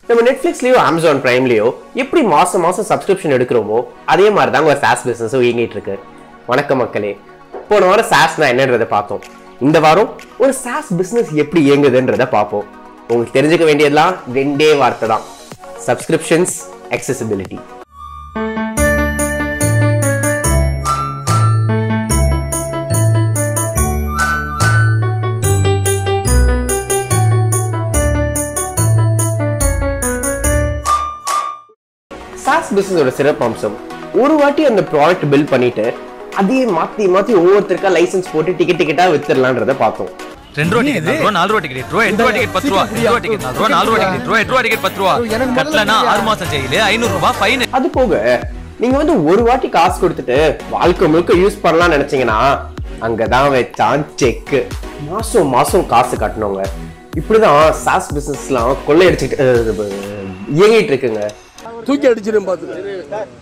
நம்ம நெட்ஃபிளிக்ஸ்லயோ அமேசான் பிரைம்லயோ எப்படி மாசம் மாசம் சப்ஸ்கிரிப்ஷன் எடுக்கிறோமோ அதே மாதிரி தாங்க ஒரு சாஸ் பிசினஸும் இயங்கிட்டு இருக்கு வணக்கம் மக்களே போன வாரம் சாஸ்னா என்னன்றதை பார்த்தோம் இந்த வாரம் ஒரு சாஸ் பிசினஸ் எப்படி இயங்குதுன்றதை பார்ப்போம் உங்களுக்கு தெரிஞ்சுக்க வேண்டியதெல்லாம் ரெண்டே வார்த்தை தான் சப்ஸ்கிரிப்ஷன்ஸ் accessibility சாஸ் பிசினஸோட சிறப்பு அம்சம் ஒரு வாட்டி அந்த ப்ராடக்ட் பில்ட் பண்ணிட்டு அதையே மாத்தி மாத்தி ஒவ்வொருத்தருக்கா லைசென்ஸ் போட்டு டிக்கெட் டிக்கெட்டா வித்துடலான்றத பார்த்தோம் ரெண்டு ரூபா டிக்கெட் நாலு ரூபா நாலு ரூபா டிக்கெட் ரூபா எட்டு ரூபா டிக்கெட் பத்து ரூபா ரெண்டு ரூபா டிக்கெட் நாலு ரூபா நாலு ரூபா டிக்கெட் ரூபா எட்டு ரூபா டிக்கெட் பத்து ரூபா கட்டலனா ஆறு மாசம் ஜெயிலு ஐநூறு ரூபாய் ஃபைன் அது போக நீங்க வந்து ஒரு வாட்டி காசு கொடுத்துட்டு வாழ்க்கை முழுக்க யூஸ் பண்ணலாம்னு நினைச்சீங்கன்னா அங்கதான் வச்சான் செக் மாசம் மாசம் காசு கட்டணுங்க இப்படிதான் சாஸ் பிசினஸ்லாம் கொள்ளையடிச்சுட்டு அஹ், இயங்கிட்டு இருக்குங்க தூக்கி அடிச்சிடும் பார்த்துக்க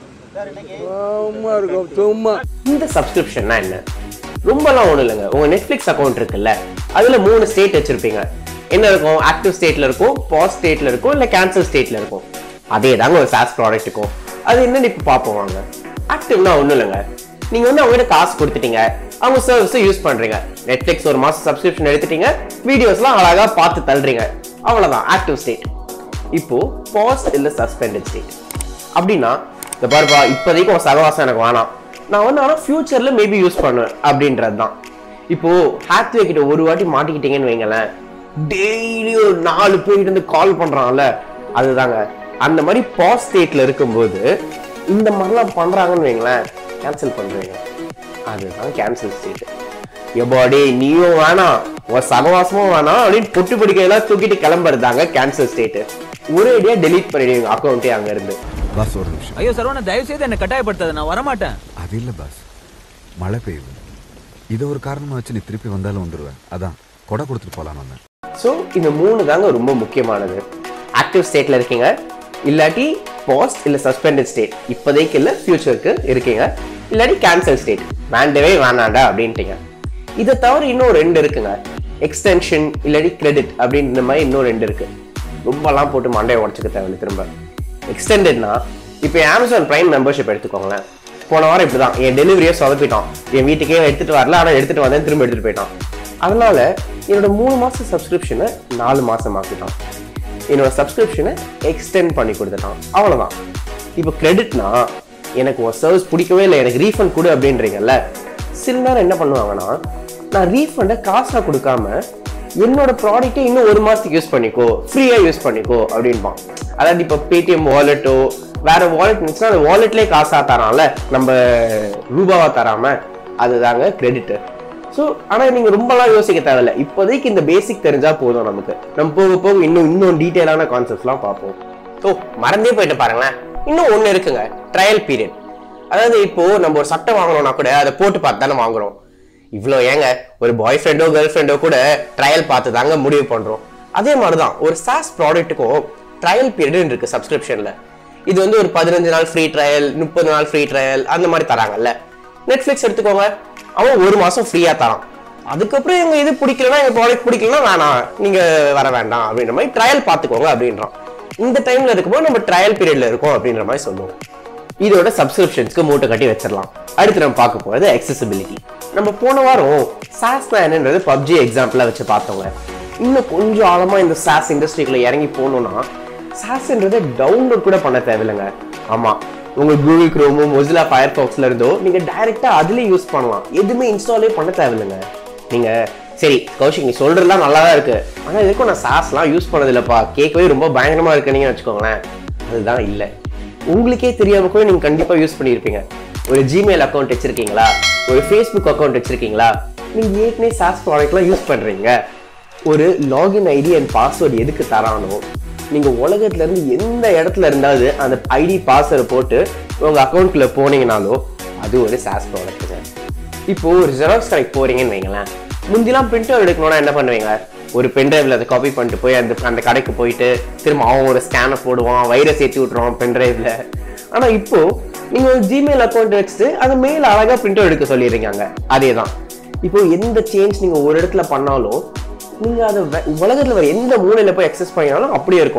சும்மா இருக்கும் சும்மா இந்த சப்ஸ்கிரிப்ஷன்னா என்ன ரொம்பலாம் ஒண்ணும் இல்லைங்க உங்க நெட்ஃபிளிக்ஸ் அக்கௌண்ட் இருக்குல்ல அதுல மூணு ஸ்டேட் வச்சிருப்பீங்க என்ன இருக்கும் ஆக்டிவ் ஸ்டேட்ல இருக்கும் பாஸ் ஸ்டேட்ல இருக்கும் இல்ல கேன்சல் ஸ்டேட்ல இருக்கும் அதே தாங்க ஒரு சாஸ் ப்ராடக்ட் இருக்கும் அது என்னன்னு இப்ப பார்ப்போம் வாங்க ஆக்டிவ்னா ஒண்ணும் இல்லைங்க நீங்க வந்து அவங்ககிட்ட காசு கொடுத்துட்டீங்க அவங்க சர்வீஸை யூஸ் பண்றீங்க நெட்ஃபிளிக்ஸ் ஒரு மாசம் சப்ஸ்கிரிப்ஷன் எடுத்துட்டீங்க வீடியோஸ்லாம் அழகா பார்த்து தள்ளுறீங்க அவ்வளவுதான் ஆக்டிவ் ஸ்டேட் இப்போ பாஸ் இல்ல சஸ்பெண்டட் ஸ்டேட் அப்படின்னா இந்த பாருப்பா இப்போதைக்கு உன் சகவாசம் எனக்கு வேணாம் நான் வந்து ஆனால் ஃபியூச்சர்ல மேபி யூஸ் பண்ணுவேன் அப்படின்றது தான் இப்போ ஹேத்வே கிட்ட ஒரு வாட்டி மாட்டிக்கிட்டீங்கன்னு வைங்களேன் டெய்லி ஒரு நாலு பேர்கிட்ட இருந்து கால் பண்றான்ல அதுதாங்க அந்த மாதிரி பாஸ் ஸ்டேட்ல இருக்கும்போது இந்த மாதிரிலாம் பண்றாங்கன்னு வைங்களேன் கேன்சல் பண்றீங்க அதுதான் கேன்சல் ஸ்டேட் எப்பாடி நீயும் வேணாம் உன் சகவாசமும் வேணாம் அப்படின்னு பொட்டு பிடிக்கையெல்லாம் தூக்கிட்டு கிளம்புறதாங்க கேன்சல் ஸ்டேட் ஒரே ஐடியா டெலீட் பண்ணிடுவீங்க அக்கௌண்ட்டே அங்க இருந்து பாஸ் ஒரு நிமிஷம் ஐயோ சரவணா தயவு செய்து என்ன கட்டாயப்படுத்தாத நான் வரமாட்டேன் அது இல்ல பாஸ் மழை பெய்யுது இதை ஒரு காரணமா வச்சு நீ திருப்பி வந்தாலும் வந்துருவேன் அதான் கொடை கொடுத்துட்டு போலாம் வந்தேன் ஸோ இந்த மூணு தாங்க ரொம்ப முக்கியமானது ஆக்டிவ் ஸ்டேட்ல இருக்கீங்க இல்லாட்டி பாஸ்ட் இல்ல சஸ்பெண்டட் ஸ்டேட் இப்போதைக்கு இல்ல ஃபியூச்சருக்கு இருக்கீங்க இல்லாட்டி கேன்சல் ஸ்டேட் வேண்டவே வேணாண்டா அப்படின்ட்டீங்க இதை தவிர இன்னும் ரெண்டு இருக்குங்க எக்ஸ்டென்ஷன் இல்லாட்டி கிரெடிட் அப்படின்ற மாதிரி இன்னும் ரெண்டு இருக்கு ரொம்பலாம் போட்டு மண்டையை உடச்சுக்க தேவையில்லை திரும்ப எக்ஸ்டெண்டட்னா இப்போ அமேசான் பிரைம் மெம்பர்ஷிப் எடுத்துக்கோங்களேன் போன வாரம் இப்படிதான் என் டெலிவரியை சொதப்பிட்டான் என் வீட்டுக்கே எடுத்துட்டு வரல ஆனால் எடுத்துட்டு வந்தேன் திரும்ப எடுத்துட்டு போயிட்டான் அதனால என்னோட மூணு மாசம் சப்ஸ்கிரிப்ஷனை நாலு மாசம் ஆக்கிட்டான் என்னோட சப்ஸ்கிரிப்ஷனை எக்ஸ்டெண்ட் பண்ணி கொடுத்துட்டான் அவ்வளவுதான் இப்போ கிரெடிட்னா எனக்கு உன் சர்வீஸ் பிடிக்கவே இல்லை எனக்கு ரீஃபண்ட் கொடு அப்படின்றீங்கல்ல சில நேரம் என்ன பண்ணுவாங்கன்னா நான் ரீஃபண்டை காசாக கொடுக்காம என்னோட ப்ராடக்ட்டை இன்னும் ஒரு மாசத்துக்கு யூஸ் பண்ணிக்கோ ஃப்ரீயா யூஸ் பண்ணிக்கோ அப்படின்பான் அதாவது இப்போ பேடிஎம் வாலெட்டோ வேற வாலெட் இருந்துச்சுன்னா அந்த வாலெட்லேயே காசா தரான்ல நம்ம ரூபாவா தராம அதுதாங்க கிரெடிட் ஸோ ஆனால் நீங்கள் ரொம்பலாம் யோசிக்க தேவையில்ல இப்போதைக்கு இந்த பேசிக் தெரிஞ்சா போதும் நமக்கு நம்ம போக போக இன்னும் இன்னும் டீட்டெயிலான கான்செப்ட்ஸ்லாம் பார்ப்போம் ஸோ மறந்தே போயிட்டு பாருங்களேன் இன்னும் ஒன்று இருக்குங்க ட்ரையல் பீரியட் அதாவது இப்போ நம்ம ஒரு சட்டை வாங்கணும்னா கூட அதை போட்டு பார்த்து தானே வாங்குறோம் இவ்வளோ ஏங்க ஒரு பாய் ஃப்ரெண்டோ கேர்ள் ஃப்ரெண்டோ கூட ட்ரையல் பார்த்து தாங்க முடிவு பண்றோம் அதே மாதிரி தான் ஒரு சாஸ் ப்ராடக்ட்டுக்கும் ட்ரையல் பீரியட் இருக்கு சப்ஸ்கிரிப்ஷன்ல இது வந்து ஒரு பதினஞ்சு நாள் ஃப்ரீ ட்ரையல் முப்பது நாள் ஃப்ரீ ட்ரையல் அந்த மாதிரி தராங்கல்ல நெட்ஃப்ளிக்ஸ் எடுத்துக்கோங்க அவன் ஒரு மாசம் ஃப்ரீயா தரான் அதுக்கப்புறம் எங்க இது பிடிக்கலனா எங்க ப்ராடக்ட் பிடிக்கலனா வேணாம் நீங்க வர வேண்டாம் அப்படின்ற மாதிரி ட்ரையல் பார்த்துக்கோங்க அப்படின்றான் இந்த டைம்ல இருக்கும்போது நம்ம ட்ரையல் பீரியட்ல இருக்கோம் அப்படின்ற மாதிரி சொல்லுவோம் இதோட சப்ஸ்கிரிப்ஷன்ஸ்க்கு மூட்டை கட்டி வச்சிடலாம் அடுத்து நம்ம பார்க்க போறது accessibility நம்ம போன வாரம் சாஸ் என்னன்றது பப்ஜி எக்ஸாம்பிளா வச்சு பார்த்தோங்க இன்னும் கொஞ்சம் ஆழமா இந்த சாஸ் இண்டஸ்ட்ரிக்குள்ள இறங்கி போகணும்னா சாஸ்ன்றதை டவுன்லோட் கூட பண்ண தேவையில்லைங்க ஆமா உங்க கூகுள் குரோமோ மொசிலா ஃபயர் இருந்தோ நீங்க டைரக்டா அதுலயே யூஸ் பண்ணலாம் எதுவுமே இன்ஸ்டாலே பண்ண தேவையில்லைங்க நீங்க சரி கௌஷிக் நீ சொல்றதுலாம் நல்லா தான் இருக்கு ஆனா இதுக்கும் நான் சாஸ்லாம் யூஸ் பண்ணது இல்லப்பா கேட்கவே ரொம்ப பயங்கரமா இருக்குன்னு வச்சுக்கோங்களேன் அதுதான் இல்லை உங்களுக்கே தெரியாம கூட நீங்க கண்டிப்பா யூஸ் பண்ணியிருப்பீங்க ஒரு ஜிமெயில் அக்கௌண்ட் வச்சிருக்கீங்களா ஒரு ஃபேஸ்புக் அக்கௌண்ட் வச்சிருக்கீங்களா நீங்க ஏற்கனவே சாஸ் ப்ராடக்ட்லாம் யூஸ் பண்றீங்க ஒரு லாகின் ஐடி அண்ட் பாஸ்வேர்டு எதுக்கு தரானோ நீங்க உலகத்துல இருந்து எந்த இடத்துல இருந்தாவது அந்த ஐடி பாஸ்வேர்டு போட்டு உங்க அக்கௌண்ட்குள்ள போனீங்கனாலோ அது ஒரு சாஸ் ப்ராடக்ட்டுங்க இப்போ ஒரு ஜெராக்ஸ் கடைக்கு போறீங்கன்னு வைங்களேன் முந்திலாம் பிரிண்டர் எடுக்கணும்னா என்ன பண்ணுவீங்க ஒரு பென்ட்ரைவ்ல அதை காப்பி பண்ணிட்டு போய் அந்த அந்த கடைக்கு போயிட்டு திரும்ப அவன் ஒரு ஸ்கேனை போடுவான் வைரஸ் ஏற்றி விட்டுருவான் பென்ட்ரைவ்ல ஆனா இப்போ நீங்க ஒரு ஜிமெயில் அக்கௌண்ட் வச்சுட்டு அது மேல அழகா பிரிண்டர் எடுக்க சொல்லிடுறீங்க அதே தான் இப்போ எந்த சேஞ்ச் நீங்க ஒரு இடத்துல பண்ணாலும் நீங்க அதை வெ- உலகத்துல வர எந்த மூலையில போய் எக்ஸஸ் பண்ணினாலும் அப்படியே இருக்கும்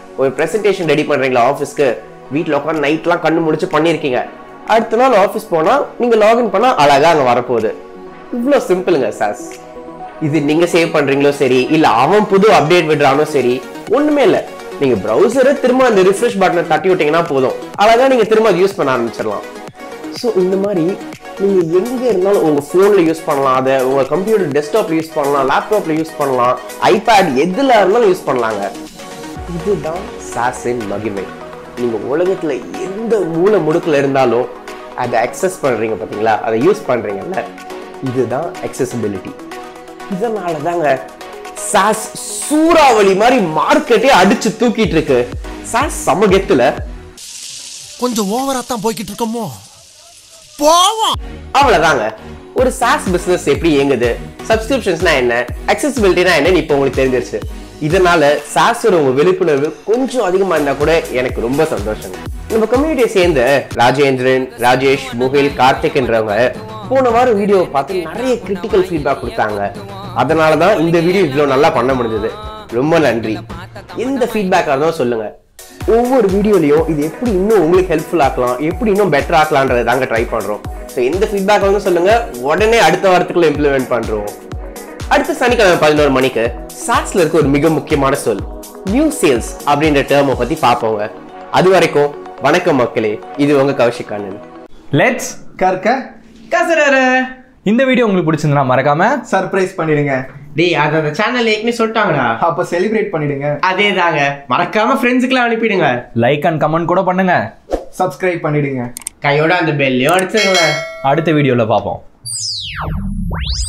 ஒரு ப்ரெசன்டேஷன் ரெடி பண்றீங்களா ஆஃபீஸ்க்கு வீட்டில் உட்காந்து நைட்லாம் கண்ணு முடிச்சு பண்ணியிருக்கீங்க அடுத்த நாள் ஆஃபீஸ் போனா நீங்க லாகின் பண்ணா அழகா அங்க வரப்போகுது இவ்வளோ சிம்பிளுங்க சாஸ் இது நீங்க சேவ் பண்றீங்களோ சரி இல்ல அவன் புது அப்டேட் விடுறானோ சரி ஒண்ணுமே இல்ல நீங்க browser-அ திரும்ப அந்த ரிஃப்ரெஷ் பட்டனை தட்டி விட்டீங்கன்னா போதும் அழகா நீங்க திரும்ப அதை யூஸ் பண்ண ஆரம்பிச்சிடலாம் ஸோ இந்த மாதிரி நீங்க எங்க இருந்தாலும் உங்க போன்ல யூஸ் பண்ணலாம் அதை உங்க கம்ப்யூட்டர் டெஸ்க்டாப்ல யூஸ் பண்ணலாம் லேப்டாப்ல யூஸ் பண்ணலாம் ஐபேட் எதுல இருந்தாலும் யூஸ் பண்ணலாங்க இதுதான் சாஸின் மகிமை நீங்க உலகத்துல எந்த மூலை முடுக்குல இருந்தாலும் அதை அக்சஸ் பண்றீங்க பாத்தீங்களா அதை யூஸ் பண்றீங்கல்ல இதுதான் accessibility இதனால தாங்க சாஸ் சூறாவளி மாதிரி மார்க்கெட்டே அடிச்சு தூக்கிட்டு இருக்கு சாஸ் சமகத்துல கொஞ்சம் ஓவரா தான் போய்கிட்டு இருக்கோமோ போவோம் அவ்வளவுதாங்க ஒரு சாஸ் பிசினஸ் எப்படி இயங்குது சப்ஸ்கிரிப்ஷன்ஸ்னா என்ன அக்சசிபிலிட்டினா என்னன்னு இப்போ உங்களுக்கு தெரிஞ்சிருச்சு இதனால சாஸோட உங்க விழிப்புணர்வு கொஞ்சம் அதிகமா இருந்தா கூட எனக்கு ரொம்ப சந்தோஷம் நம்ம கம்யூனிட்டியை சேர்ந்த ராஜேந்திரன் ராஜேஷ் முகில் கார்த்திக்ன்றவங்க போன வாரம் வீடியோவை பார்த்து நிறைய கிரிட்டிக்கல் ஃபீட்பேக் கொடுத்தாங்க அதனால தான் இந்த வீடியோ இவ்வளவு நல்லா பண்ண முடிஞ்சது ரொம்ப நன்றி எந்த ஃபீட்பேக்காக இருந்தாலும் சொல்லுங்க ஒவ்வொரு வீடியோலையும் இது எப்படி இன்னும் உங்களுக்கு ஹெல்ப்ஃபுல் ஆக்கலாம் எப்படி இன்னும் பெட்டர் ஆக்கலான்றதை தாங்க ட்ரை பண்றோம் ஸோ எந்த ஃபீட்பேக் வந்து சொல்லுங்க உடனே அடுத்த வாரத்துக்குள்ள இம்ப்ளிமெண்ட் பண்றோம் அடுத்த சனிக்கிழமை பதினோரு மணிக்கு சாட்ஸ்ல இருக்க ஒரு மிக முக்கியமான சொல் நியூ சேல்ஸ் அப்படின்ற டேர்மை பத்தி பார்ப்போங்க அது வரைக்கும் வணக்கம் மக்களே இது உங்க கௌஷிக் அண்ணன் லெட்ஸ் கற்க கசரர இந்த வீடியோ உங்களுக்கு பிடிச்சிருந்தா மறக்காம சர்ப்ரைஸ் பண்ணிடுங்க டேய் அது அந்த சேனல் ஏற்கனவே சொல்லிட்டாங்கடா அப்ப செலிப்ரேட் பண்ணிடுங்க அதே தாங்க மறக்காம ஃப்ரெண்ட்ஸுக்குலாம் அனுப்பிடுங்க லைக் அண்ட் கமெண்ட் கூட பண்ணுங்க சப்ஸ்கிரைப் பண்ணிடுங்க கையோட அந்த பெல்லையும் அடிச்சிருங்களேன் அடுத்த வீடியோல பார்ப்போம்